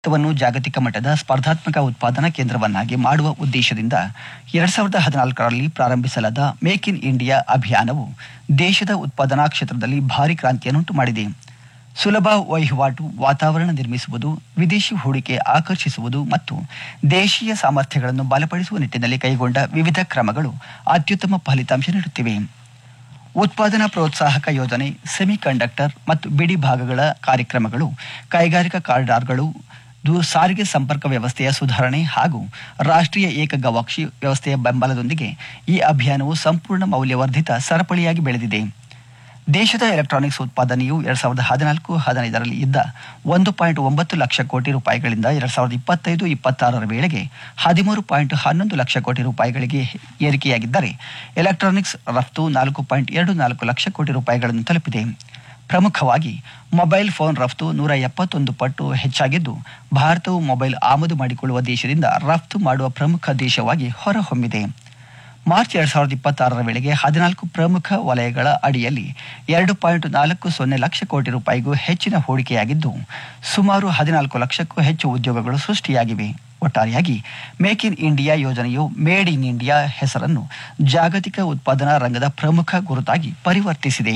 ಭಾರತವನ್ನು ಜಾಗತಿಕ ಮಟ್ಟದ ಸ್ಪರ್ಧಾತ್ಮಕ ಉತ್ಪಾದನಾ ಕೇಂದ್ರವನ್ನಾಗಿ ಮಾಡುವ ಉದ್ದೇಶದಿಂದ ಎರಡ್ ಸಾವಿರದ ಹದಿನಾಲ್ಕರಲ್ಲಿ ಪ್ರಾರಂಭಿಸಲಾದ ಮೇಕ್ ಇನ್ ಇಂಡಿಯಾ ಅಭಿಯಾನವು ದೇಶದ ಉತ್ಪಾದನಾ ಕ್ಷೇತ್ರದಲ್ಲಿ ಭಾರಿ ಕ್ರಾಂತಿಯನ್ನುಂಟು ಮಾಡಿದೆ ಸುಲಭ ವಹಿವಾಟು ವಾತಾವರಣ ನಿರ್ಮಿಸುವುದು ವಿದೇಶಿ ಹೂಡಿಕೆ ಆಕರ್ಷಿಸುವುದು ಮತ್ತು ದೇಶೀಯ ಸಾಮರ್ಥ್ಯಗಳನ್ನು ಬಲಪಡಿಸುವ ನಿಟ್ಟಿನಲ್ಲಿ ಕೈಗೊಂಡ ವಿವಿಧ ಕ್ರಮಗಳು ಅತ್ಯುತ್ತಮ ಫಲಿತಾಂಶ ನೀಡುತ್ತಿವೆ ಉತ್ಪಾದನಾ ಪ್ರೋತ್ಸಾಹಕ ಯೋಜನೆ ಸೆಮಿ ಕಂಡಕ್ಟರ್ ಮತ್ತು ಬಿಡಿ ಭಾಗಗಳ ಕಾರ್ಯಕ್ರಮಗಳು ಕೈಗಾರಿಕಾ ಕಾರಿಡಾರ್ಗಳು ದೂರ ಸಾರಿಗೆ ಸಂಪರ್ಕ ವ್ಯವಸ್ಥೆಯ ಸುಧಾರಣೆ ಹಾಗೂ ರಾಷ್ಟ್ರೀಯ ಏಕ ಗವಾಕ್ಷಿ ವ್ಯವಸ್ಥೆಯ ಬೆಂಬಲದೊಂದಿಗೆ ಈ ಅಭಿಯಾನವು ಸಂಪೂರ್ಣ ಮೌಲ್ಯವರ್ಧಿತ ಸರಪಳಿಯಾಗಿ ಬೆಳೆದಿದೆ ದೇಶದ ಎಲೆಕ್ಟ್ರಾನಿಕ್ಸ್ ಉತ್ಪಾದನೆಯು ಎರಡ್ ಸಾವಿರದ ಹದಿನಾಲ್ಕು ಹದಿನೈದರಲ್ಲಿ ಇದ್ದ ಒಂದು ಪಾಯಿಂಟ್ ಒಂಬತ್ತು ಲಕ್ಷ ಕೋಟಿ ರೂಪಾಯಿಗಳಿಂದ ಎರಡ್ ಸಾವಿರದ ಇಪ್ಪತ್ತೈದು ಇಪ್ಪತ್ತಾರರ ವೇಳೆಗೆ ಹದಿಮೂರು ಪಾಯಿಂಟ್ ಹನ್ನೊಂದು ಲಕ್ಷ ಕೋಟಿ ರೂಪಾಯಿಗಳಿಗೆ ಏರಿಕೆಯಾಗಿದ್ದರೆ ಎಲೆಕ್ಟ್ರಾನಿಕ್ಸ್ ರಫ್ತು ನಾಲ್ಕು ಪಾಯಿಂಟ್ ಎರಡು ನಾಲ್ಕು ಲಕ್ಷ ಕೋಟಿ ರೂಪಾಯಿಗಳನ್ನು ತಲುಪಿದೆ ಪ್ರಮುಖವಾಗಿ ಮೊಬೈಲ್ ಫೋನ್ ರಫ್ತು ನೂರ ಎಪ್ಪತ್ತೊಂದು ಪಟ್ಟು ಹೆಚ್ಚಾಗಿದ್ದು ಭಾರತವು ಮೊಬೈಲ್ ಆಮದು ಮಾಡಿಕೊಳ್ಳುವ ದೇಶದಿಂದ ರಫ್ತು ಮಾಡುವ ಪ್ರಮುಖ ದೇಶವಾಗಿ ಹೊರಹೊಮ್ಮಿದೆ ಮಾರ್ಚ್ ಎರಡ್ ಸಾವಿರದ ಇಪ್ಪತ್ತಾರರ ವೇಳೆಗೆ ಹದಿನಾಲ್ಕು ಪ್ರಮುಖ ವಲಯಗಳ ಅಡಿಯಲ್ಲಿ ಎರಡು ಪಾಯಿಂಟ್ ನಾಲ್ಕು ಸೊನ್ನೆ ಲಕ್ಷ ಕೋಟಿ ರೂಪಾಯಿಗೂ ಹೆಚ್ಚಿನ ಹೂಡಿಕೆಯಾಗಿದ್ದು ಸುಮಾರು ಹದಿನಾಲ್ಕು ಲಕ್ಷಕ್ಕೂ ಹೆಚ್ಚು ಉದ್ಯೋಗಗಳು ಸೃಷ್ಟಿಯಾಗಿವೆ ಒಟ್ಟಾರೆಯಾಗಿ ಮೇಕ್ ಇನ್ ಇಂಡಿಯಾ ಯೋಜನೆಯು ಮೇಡ್ ಇನ್ ಇಂಡಿಯಾ ಹೆಸರನ್ನು ಜಾಗತಿಕ ಉತ್ಪಾದನಾ ರಂಗದ ಪ್ರಮುಖ ಗುರುತಾಗಿ ಪರಿವರ್ತಿಸಿದೆ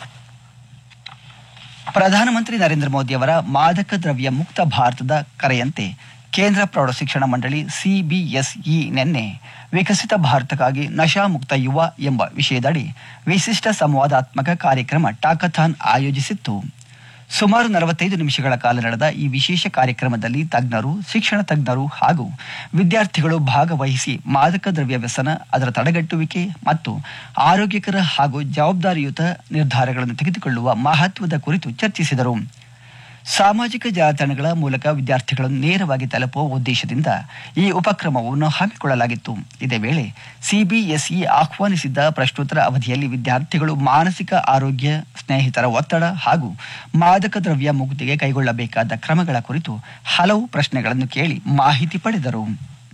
ಪ್ರಧಾನಮಂತ್ರಿ ನರೇಂದ್ರ ಮೋದಿಯವರ ಮಾದಕ ದ್ರವ್ಯ ಮುಕ್ತ ಭಾರತದ ಕರೆಯಂತೆ ಕೇಂದ್ರ ಪ್ರೌಢಶಿಕ್ಷಣ ಮಂಡಳಿ ಸಿಬಿಎಸ್ಇ ನಿನ್ನೆ ವಿಕಸಿತ ಭಾರತಕ್ಕಾಗಿ ನಶಾ ಮುಕ್ತ ಯುವ ಎಂಬ ವಿಷಯದಡಿ ವಿಶಿಷ್ಟ ಸಂವಾದಾತ್ಮಕ ಕಾರ್ಯಕ್ರಮ ಟಾಕಥಾನ್ ಆಯೋಜಿಸಿತ್ತು ಸುಮಾರು ನಲವತ್ತೈದು ನಿಮಿಷಗಳ ಕಾಲ ನಡೆದ ಈ ವಿಶೇಷ ಕಾರ್ಯಕ್ರಮದಲ್ಲಿ ತಜ್ಞರು ಶಿಕ್ಷಣ ತಜ್ಞರು ಹಾಗೂ ವಿದ್ಯಾರ್ಥಿಗಳು ಭಾಗವಹಿಸಿ ಮಾದಕ ದ್ರವ್ಯ ವ್ಯಸನ ಅದರ ತಡೆಗಟ್ಟುವಿಕೆ ಮತ್ತು ಆರೋಗ್ಯಕರ ಹಾಗೂ ಜವಾಬ್ದಾರಿಯುತ ನಿರ್ಧಾರಗಳನ್ನು ತೆಗೆದುಕೊಳ್ಳುವ ಮಹತ್ವದ ಕುರಿತು ಚರ್ಚಿಸಿದರು ಸಾಮಾಜಿಕ ಜಾಲತಾಣಗಳ ಮೂಲಕ ವಿದ್ಯಾರ್ಥಿಗಳನ್ನು ನೇರವಾಗಿ ತಲುಪುವ ಉದ್ದೇಶದಿಂದ ಈ ಉಪಕ್ರಮವನ್ನು ಹಮ್ಮಿಕೊಳ್ಳಲಾಗಿತ್ತು ಇದೇ ವೇಳೆ ಸಿಬಿಎಸ್ಇ ಆಹ್ವಾನಿಸಿದ್ದ ಪ್ರಶ್ನೋತ್ತರ ಅವಧಿಯಲ್ಲಿ ವಿದ್ಯಾರ್ಥಿಗಳು ಮಾನಸಿಕ ಆರೋಗ್ಯ ಸ್ನೇಹಿತರ ಒತ್ತಡ ಹಾಗೂ ಮಾದಕ ದ್ರವ್ಯ ಮುಕ್ತಿಗೆ ಕೈಗೊಳ್ಳಬೇಕಾದ ಕ್ರಮಗಳ ಕುರಿತು ಹಲವು ಪ್ರಶ್ನೆಗಳನ್ನು ಕೇಳಿ ಮಾಹಿತಿ ಪಡೆದರು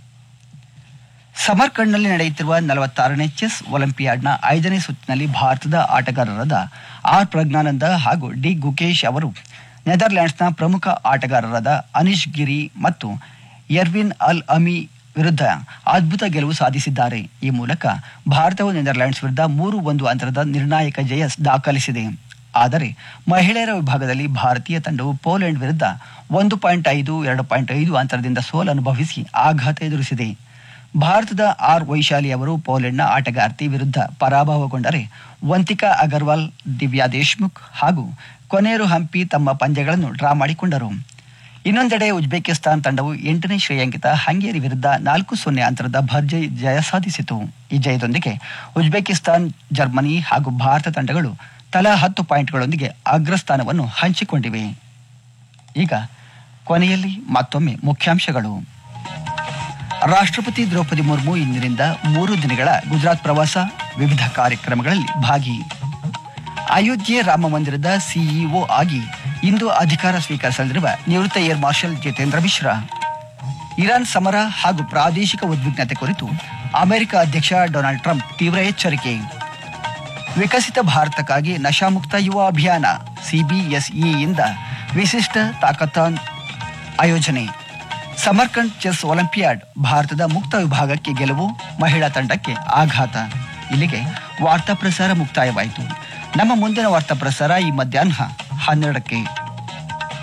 ಸಮರ್ಕಂಡ್ನಲ್ಲಿ ನಡೆಯುತ್ತಿರುವ ನಲವತ್ತಾರನೇ ಚೆಸ್ ಒಲಿಂಪಿಯಾಡ್ನ ಐದನೇ ಸುತ್ತಿನಲ್ಲಿ ಭಾರತದ ಆಟಗಾರರಾದ ಆರ್ ಪ್ರಜ್ಞಾನಂದ ಹಾಗೂ ಡಿ ಗುಕೇಶ್ ಅವರು ನೆದರ್ಲ್ಯಾಂಡ್ಸ್ನ ಪ್ರಮುಖ ಆಟಗಾರರಾದ ಅನಿಶ್ ಗಿರಿ ಮತ್ತು ಎರ್ವಿನ್ ಅಲ್ ಅಮಿ ವಿರುದ್ಧ ಅದ್ಭುತ ಗೆಲುವು ಸಾಧಿಸಿದ್ದಾರೆ ಈ ಮೂಲಕ ಭಾರತವು ನೆದರ್ಲ್ಯಾಂಡ್ಸ್ ವಿರುದ್ಧ ಮೂರು ಒಂದು ಅಂತರದ ನಿರ್ಣಾಯಕ ಜಯ ದಾಖಲಿಸಿದೆ ಆದರೆ ಮಹಿಳೆಯರ ವಿಭಾಗದಲ್ಲಿ ಭಾರತೀಯ ತಂಡವು ಪೋಲೆಂಡ್ ವಿರುದ್ಧ ಒಂದು ಪಾಯಿಂಟ್ ಐದು ಎರಡು ಪಾಯಿಂಟ್ ಐದು ಅಂತರದಿಂದ ಸೋಲನುಭವಿಸಿ ಆಘಾತ ಎದುರಿಸಿದೆ ಭಾರತದ ಆರ್ ವೈಶಾಲಿ ಅವರು ಪೋಲೆಂಡ್ನ ಆಟಗಾರ್ತಿ ವಿರುದ್ಧ ಪರಾಭವಗೊಂಡರೆ ವಂತಿಕಾ ಅಗರ್ವಾಲ್ ದಿವ್ಯಾ ದೇಶ್ಮುಖ್ ಹಾಗೂ ಕೊನೇರು ಹಂಪಿ ತಮ್ಮ ಪಂದ್ಯಗಳನ್ನು ಡ್ರಾ ಮಾಡಿಕೊಂಡರು ಇನ್ನೊಂದೆಡೆ ಉಜ್ಬೇಕಿಸ್ತಾನ್ ತಂಡವು ಎಂಟನೇ ಶ್ರೇಯಾಂಕಿತ ಹಂಗೇರಿ ವಿರುದ್ಧ ನಾಲ್ಕು ಸೊನ್ನೆ ಅಂತರದ ಭರ್ಜರಿ ಜಯ ಸಾಧಿಸಿತು ಈ ಜಯದೊಂದಿಗೆ ಉಜ್ಬೇಕಿಸ್ತಾನ್ ಜರ್ಮನಿ ಹಾಗೂ ಭಾರತ ತಂಡಗಳು ತಲಾ ಹತ್ತು ಪಾಯಿಂಟ್ಗಳೊಂದಿಗೆ ಅಗ್ರಸ್ಥಾನವನ್ನು ಹಂಚಿಕೊಂಡಿವೆ ಈಗ ಕೊನೆಯಲ್ಲಿ ಮತ್ತೊಮ್ಮೆ ಮುಖ್ಯಾಂಶಗಳು ರಾಷ್ಟ್ರಪತಿ ದ್ರೌಪದಿ ಮುರ್ಮು ಇಂದಿನಿಂದ ಮೂರು ದಿನಗಳ ಗುಜರಾತ್ ಪ್ರವಾಸ ವಿವಿಧ ಕಾರ್ಯಕ್ರಮಗಳಲ್ಲಿ ಭಾಗಿ ಅಯೋಧ್ಯೆ ರಾಮ ಮಂದಿರದ ಸಿಇಒ ಆಗಿ ಇಂದು ಅಧಿಕಾರ ಸ್ವೀಕರಿಸಲಿರುವ ನಿವೃತ್ತ air marshal Jitendra Mishra Iran ಸಮರ ಹಾಗೂ ಪ್ರಾದೇಶಿಕ ಉದ್ವಿಗ್ನತೆ ಕುರಿತು ಅಮೆರಿಕ ಅಧ್ಯಕ್ಷ ಡೊನಾಲ್ಡ್ ಟ್ರಂಪ್ ತೀವ್ರ ಎಚ್ಚರಿಕೆ ವಿಕಸಿತ ಭಾರತಕ್ಕಾಗಿ ನಶಾಮುಕ್ತ ಯುವ ಅಭಿಯಾನ ಸಿಬಿಎಸ್ಇಯಿಂದ ವಿಶಿಷ್ಟ ತಾಕತಾನ್ ಆಯೋಜನೆ ಸಮರ್ಕಂಡ್ ಚೆಸ್ ಒಲಿಂಪಿಯಾಡ್ ಭಾರತದ ಮುಕ್ತ ವಿಭಾಗಕ್ಕೆ ಗೆಲುವು ಮಹಿಳಾ ತಂಡಕ್ಕೆ ಆಘಾತ ಇಲ್ಲಿಗೆ ವಾರ್ತಾ ಪ್ರಸಾರ ಮುಕ್ತಾಯವಾಯಿತು ನಮ್ಮ ಮುಂದಿನ ವಾರ್ತಾ ಪ್ರಸಾರ ಈ ಮಧ್ಯಾಹ್ನ ಹನ್ನೆರಡಕ್ಕೆ